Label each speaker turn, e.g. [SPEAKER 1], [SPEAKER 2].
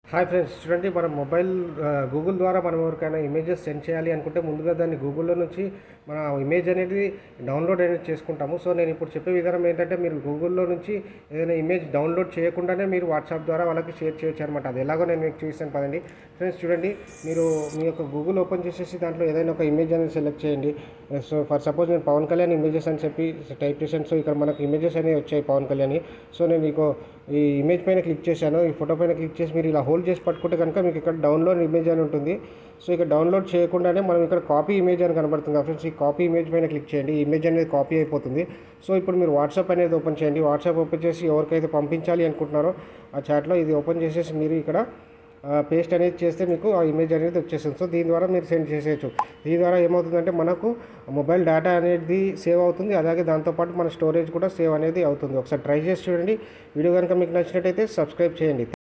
[SPEAKER 1] hi friends చూడండి మనం mobile ఆ, గూగుల్ ద్వారా మనం ఎవరికైనా ఇమేజెస్ సెండ్ చేయాలి అనుకుంటే ముందుగా దాన్ని గూగుల్లో నుంచి మన ఇమేజ్ అనేది డౌన్లోడ్ అనేది చేసుకుంటాము సో నేను ఇప్పుడు చెప్పే విధానం ఏంటంటే మీరు గూగుల్లో నుంచి ఏదైనా ఇమేజ్ డౌన్లోడ్ చేయకుండానే మీరు వాట్సాప్ ద్వారా వాళ్ళకి షేర్ చేయొచ్చు అనమాట అది ఎలాగో నేను మీకు చూపిస్తాను పదండి ఫ్రెండ్స్ చూడండి మీరు మీ యొక్క గూగుల్ ఓపెన్ చేసేసి దాంట్లో ఏదైనా ఒక ఇమేజ్ అనేది సెలెక్ట్ చేయండి సో ఫర్ సపోజ్ నేను పవన్ కళ్యాణ్ ఇమేజెస్ అని చెప్పి టైప్ చేశాను సో ఇక్కడ మనకు ఇమేజెస్ అనేవి వచ్చాయి పవన్ కళ్యాణ్ సో నేను మీకు ఈ ఇమేజ్ పైన క్లిక్ చేశాను ఈ ఫోటో పైన క్లిక్ చేసి మీరు ఇలా హోల్డ్ చేసి పట్టుకుంటే కనుక మీకు ఇక్కడ డౌన్లోడ్ ఇమేజ్ అని ఉంటుంది సో ఇక్కడ డౌన్లోడ్ చేయకుండానే మనం ఇక్కడ కాపీ ఇమేజ్ అని కనబడుతుంది కదా ఫ్రెండ్స్ ఈ కాపీ ఇమేజ్ పైన క్లిక్ చేయండి ఈ ఇమేజ్ అనేది కాపీ అయిపోతుంది సో ఇప్పుడు మీరు వాట్సాప్ అనేది ఓపెన్ చేయండి వాట్సాప్ ఓపెన్ చేసి ఎవరికైతే పంపించాలి అనుకుంటున్నారో ఆ చాట్లో ఇది ఓపెన్ చేసేసి మీరు ఇక్కడ పేస్ట్ అనేది చేస్తే మీకు ఆ ఇమేజ్ అనేది వచ్చేస్తుంది సో దీని ద్వారా మీరు సెండ్ చేసేయచ్చు దీని ద్వారా ఏమవుతుందంటే మనకు మొబైల్ డేటా అనేది సేవ్ అవుతుంది అలాగే దాంతోపాటు మన స్టోరేజ్ కూడా సేవ్ అనేది అవుతుంది ఒకసారి ట్రై చేసి చూడండి వీడియో కనుక మీకు నచ్చినట్టయితే సబ్స్క్రైబ్ చేయండి